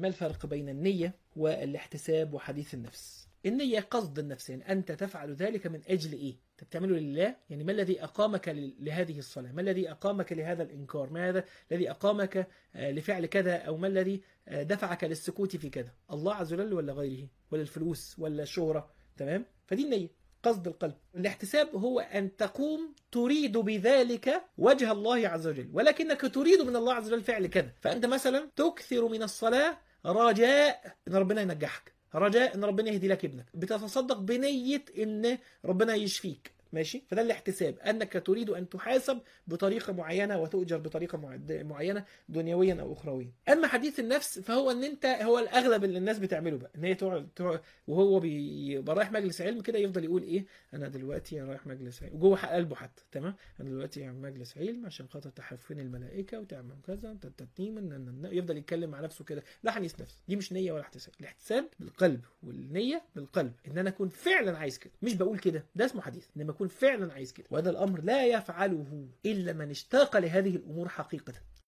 ما الفرق بين النية والاحتساب وحديث النفس النية قصد النفس يعني أنت تفعل ذلك من أجل إيه أنت بتعمله لله يعني ما الذي أقامك ل- لهذه الصلاة ما الذي أقامك لهذا الإنكار ما هذا الذي أقامك آه، لفعل كذا أو ما الذي آه، دفعك للسكوت في كذا الله عز وجل ولا غيره ولا الفلوس ولا الشهرة تمام فدي النية قصد القلب الاحتساب هو أن تقوم تريد بذلك وجه الله عز وجل ولكنك تريد من الله عز وجل فعل كذا فأنت مثلا تكثر من الصلاة رجاء أن ربنا ينجحك رجاء ان ربنا يهدي لك ابنك بتتصدق بنيه ان ربنا يشفيك ماشي فده الاحتساب انك تريد ان تحاسب بطريقه معينه وتؤجر بطريقه معد- معينه دنيويا او اخرويا اما حديث النفس فهو ان انت هو الاغلب اللي الناس بتعمله بقى ان هي تقعد تقعد- وهو بيبقى رايح مجلس علم كده يفضل يقول ايه انا دلوقتي رايح مجلس علم وجوه قلبه حتى تمام انا دلوقتي رايح مجلس علم عشان خاطر تحفني الملائكه وتعمل كذا تتتيم يفضل يتكلم مع نفسه كده ده حديث نفس دي مش نيه ولا احتساب الاحتساب بالقلب والنيه بالقلب ان انا اكون فعلا عايز كده مش بقول كده ده اسمه حديث انما اكون فعلا عايز كده وهذا الامر لا يفعله الا من اشتاق لهذه الامور حقيقه